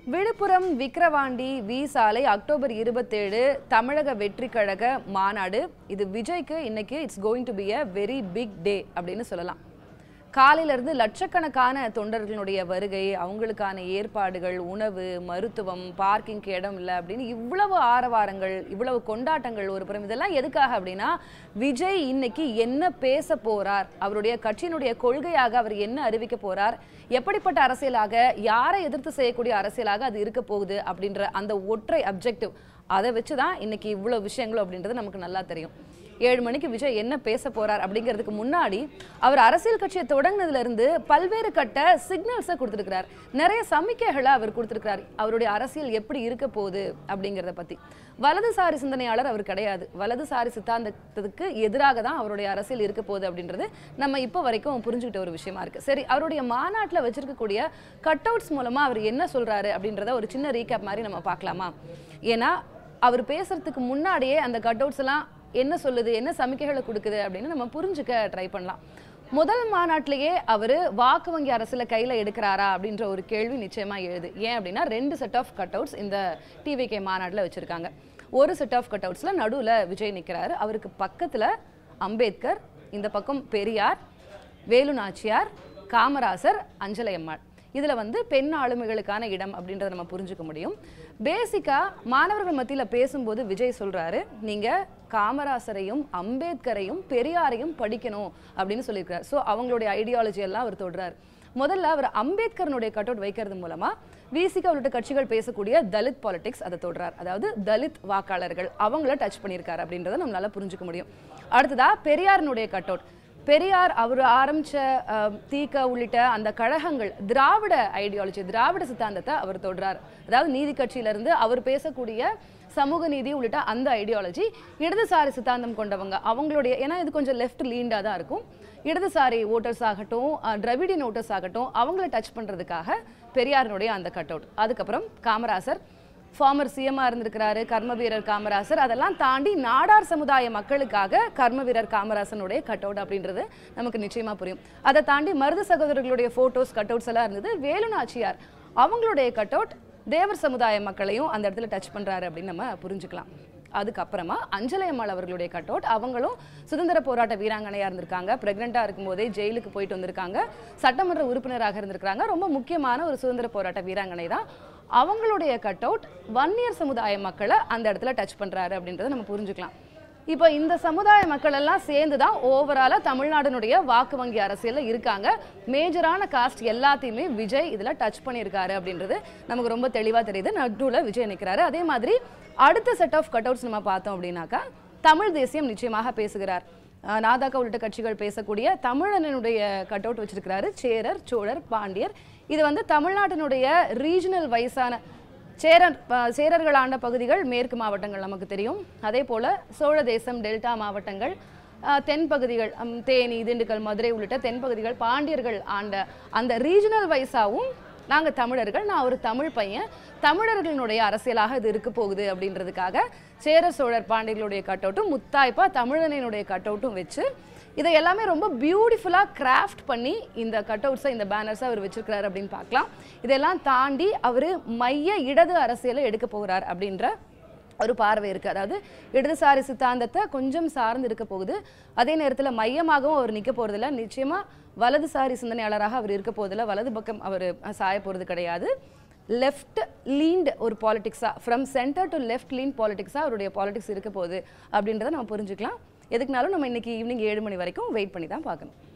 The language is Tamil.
விழுப்புரம் விக்கிரவாண்டி வி சாலை அக்டோபர் இருபத்தேழு தமிழக வெற்றி கழக மாநாடு இது விஜய்க்கு இன்னைக்கு it's going to be a very big day அப்படின்னு சொல்லலாம் காலையில இருந்து லட்சக்கணக்கான தொண்டர்களுடைய வருகை அவங்களுக்கான ஏற்பாடுகள் உணவு மருத்துவம் பார்க்கிங்க்கு இடம் இல்லை அப்படின்னு இவ்வளவு ஆரவாரங்கள் இவ்வளவு கொண்டாட்டங்கள் ஒரு புறம் இதெல்லாம் எதுக்காக அப்படின்னா விஜய் இன்னைக்கு என்ன பேச போறார் அவருடைய கட்சியினுடைய கொள்கையாக அவர் என்ன அறிவிக்க போறார் எப்படிப்பட்ட அரசியலாக யாரை எதிர்த்து செய்யக்கூடிய அரசியலாக அது இருக்க போகுது அப்படின்ற அந்த ஒற்றை அப்ஜெக்டிவ் அதை வச்சு தான் இன்னைக்கு இவ்வளோ விஷயங்கள் அப்படின்றது நமக்கு நல்லா தெரியும் ஏழு மணிக்கு விஜய் என்ன பேச போறார் அப்படிங்கிறதுக்கு முன்னாடி அவர் அரசியல் கட்சியை தொடங்கினதுல இருந்து பல்வேறு கட்ட சிக்னல்ஸை கொடுத்துருக்கிறார் நிறைய சமிக்கைகளை அவர் கொடுத்துருக்கிறார் அவருடைய அரசியல் எப்படி இருக்க போகுது அப்படிங்கிறத பத்தி வலதுசாரி சிந்தனையாளர் அவர் கிடையாது வலதுசாரி சித்தாந்தத்துக்கு எதிராக தான் அவருடைய அரசியல் இருக்க போகுது அப்படின்றது நம்ம இப்போ வரைக்கும் புரிஞ்சுக்கிட்ட ஒரு விஷயமா இருக்கு சரி அவருடைய மாநாட்டில் வச்சிருக்கக்கூடிய கட் அவுட்ஸ் மூலமா அவர் என்ன சொல்றாரு அப்படின்றத ஒரு சின்ன ரீகேப் மாதிரி நம்ம பார்க்கலாமா ஏன்னா அவர் பேசுறதுக்கு முன்னாடியே அந்த கட் அவுட்ஸ் எல்லாம் என்ன சொல்லுது என்ன சமிக்கைகளை கொடுக்குது அப்படின்னு நம்ம புரிஞ்சுக்க ட்ரை பண்ணலாம் முதல் மாநாட்டிலேயே அவர் வாக்கு வங்கி அரசியல கையில் எடுக்கிறாரா அப்படின்ற ஒரு கேள்வி நிச்சயமா எழுது ஏன் அப்படின்னா ரெண்டு செட் ஆஃப் கட் அவுட்ஸ் இந்த டிவிகே மாநாட்டில் வச்சிருக்காங்க ஒரு செட் ஆஃப் கட் அவுட்ஸில் நடுவில் விஜய் நிற்கிறாரு அவருக்கு பக்கத்தில் அம்பேத்கர் இந்த பக்கம் பெரியார் வேலு நாச்சியார் காமராசர் அஞ்சலை அம்மாள் இதில் வந்து பெண் ஆளுமைகளுக்கான இடம் அப்படின்றத நம்ம புரிஞ்சுக்க முடியும் பேசிக்காக மாணவர்கள் மத்தியில் பேசும்போது விஜய் சொல்கிறாரு நீங்கள் காமராசரையும் அம்பேத்கரையும் பெரியாரையும் படிக்கணும் அப்படின்னு சொல்லியிருக்காரு ஸோ அவங்களுடைய ஐடியாலஜி எல்லாம் அவர் தொடுறாரு முதல்ல அவர் அம்பேத்கரனுடைய கட் அவுட் வைக்கிறது மூலமா விசிக உள்ளிட்ட கட்சிகள் பேசக்கூடிய தலித் பாலிடிக்ஸ் அதை தொடுறார் அதாவது தலித் வாக்காளர்கள் அவங்கள டச் பண்ணியிருக்காரு அப்படின்றத நம்மளால புரிஞ்சுக்க முடியும் அடுத்ததா பெரியாரினுடைய கட் அவுட் பெரியார் அவர் ஆரம்பிச்ச அஹ், தீக உள்ளிட்ட அந்த கழகங்கள் திராவிட ஐடியாலஜி திராவிட சித்தாந்தத்தை அவர் தொடுறார் அதாவது நீதி கட்சியில இருந்து அவர் பேசக்கூடிய சமூக நீதி உள்ளிட்ட அந்த ஐடியாலஜி இடதுசாரி சித்தாந்தம் கொண்டவங்க அவங்களுடைய ஏன்னா இது கொஞ்சம் லெஃப்ட் லீண்டாக தான் இருக்கும் இடதுசாரி ஓட்டர்ஸ் ஆகட்டும் அஹ், திராவிடியன் ஓட்டர்ஸ் ஆகட்டும் அவங்கள டச் பண்றதுக்காக பெரியாரினுடைய அந்த கட் அவுட் அதுக்கப்புறம் காமராசர் ஃபார்மர் சிஎம்மா இருந்திருக்கிறாரு கர்ம வீரர் காமராசர் அதெல்லாம் தாண்டி நாடார் சமுதாய மக்களுக்காக கர்ம வீரர் காமராசனுடைய கட் அவுட் அப்படின்றது நமக்கு நிச்சயமா புரியும் அதை தாண்டி மருது சகோதரர்களுடைய போட்டோஸ் கட் அவுட்ஸ் எல்லாம் இருந்தது வேலு நாச்சியார் அவங்களுடைய கட் அவுட் தேவர் சமுதாய மக்களையும் அந்த இடத்துல டச் பண்றாரு அப்படின்னு நம்ம புரிஞ்சுக்கலாம் அதுக்கப்புறமா அஞ்சலை அம்மாள் அவர்களுடைய கட் அவுட் அவங்களும் சுதந்திர போராட்ட வீராங்கனையா இருந்திருக்காங்க பிரெக்னெண்டா இருக்கும்போதே ஜெயிலுக்கு போயிட்டு வந்திருக்காங்க சட்டமன்ற உறுப்பினராக இருந்திருக்காங்க ரொம்ப முக்கியமான ஒரு சுதந்திர போராட்ட வீராங்கனை தான் அவங்களுடைய கட் அவுட் வன்னியர் சமுதாய மக்களை அந்த இடத்துல டச் பண்றாரு அப்படின்றத நம்ம புரிஞ்சுக்கலாம் இப்போ இந்த சமுதாய மக்கள் எல்லாம் சேர்ந்து தான் ஓவராலாக தமிழ்நாடுனுடைய வாக்கு வங்கி அரசியல்ல இருக்காங்க மேஜரான காஸ்ட் எல்லாத்தையுமே விஜய் இதில் டச் பண்ணியிருக்காரு அப்படின்றது நமக்கு ரொம்ப தெளிவாக தெரியுது நடுவில் விஜய் நிற்கிறாரு அதே மாதிரி அடுத்த செட் ஆஃப் கட் அவுட்ஸ் நம்ம பார்த்தோம் அப்படின்னாக்கா தமிழ் தேசியம் நிச்சயமாக பேசுகிறார் அஹ் நாதாக்கா உள்ளிட்ட கட்சிகள் பேசக்கூடிய தமிழனுடைய கட் அவுட் வச்சிருக்கிறாரு சேரர் சோழர் பாண்டியர் இது வந்து தமிழ்நாட்டினுடைய ரீஜனல் வைஸான சேரர் அஹ் சேரர்கள் ஆண்ட பகுதிகள் மேற்கு மாவட்டங்கள் நமக்கு தெரியும் அதே போல சோழ தேசம் டெல்டா மாவட்டங்கள் அஹ் தென் பகுதிகள் ஹம், தேனி திண்டுக்கல் மதுரை உள்ளிட்ட தென் பகுதிகள் பாண்டியர்கள் ஆண்ட அந்த ரீஜனல் வைஸாவும் நாங்கள் தமிழர்கள் நான் ஒரு தமிழ் பையன் தமிழர்களினுடைய அரசியலாக இது இருக்க போகுது அப்படின்றதுக்காக சேர சோழர் பாண்டியர்களுடைய கட் அவுட்டும் முத்தாய்ப்பா தமிழனினுடைய கட் அவுட்டும் வச்சு இதை எல்லாமே ரொம்ப பியூட்டிஃபுல்லாக கிராஃப்ட் பண்ணி இந்த கட் அவுட்ஸை இந்த பேனர்ஸை அவர் வச்சிருக்கிறாரு அப்படின்னு பார்க்கலாம் இதெல்லாம் தாண்டி அவர் மைய இடது அரசியலை எடுக்க போகிறார் அப்படின்ற ஒரு பார்வை இருக்கு அதாவது இடதுசாரி சித்தாந்தத்தை கொஞ்சம் சார்ந்து இருக்க போகுது அதே நேரத்தில் மையமாகவும் அவர் நிற்க போறதில்ல நிச்சயமா வலதுசாரி சிந்தனையாளராக அவர் இருக்க போதில்ல வலது பக்கம் அவர் சாய போறது கிடையாது லெஃப்ட் லீன்ட் ஒரு பாலிடிக்ஸா from centre to left lean பாலிடிக்ஸா அவருடைய பாலிடிக்ஸ் இருக்க போகுது அப்படின்றத நம்ம புரிஞ்சுக்கலாம் எதுக்குனாலும் நம்ம இன்னைக்கு ஈவினிங் ஏழு மணி வரைக்கும் வெயிட் பண்ணி தான் பார்க்கணும்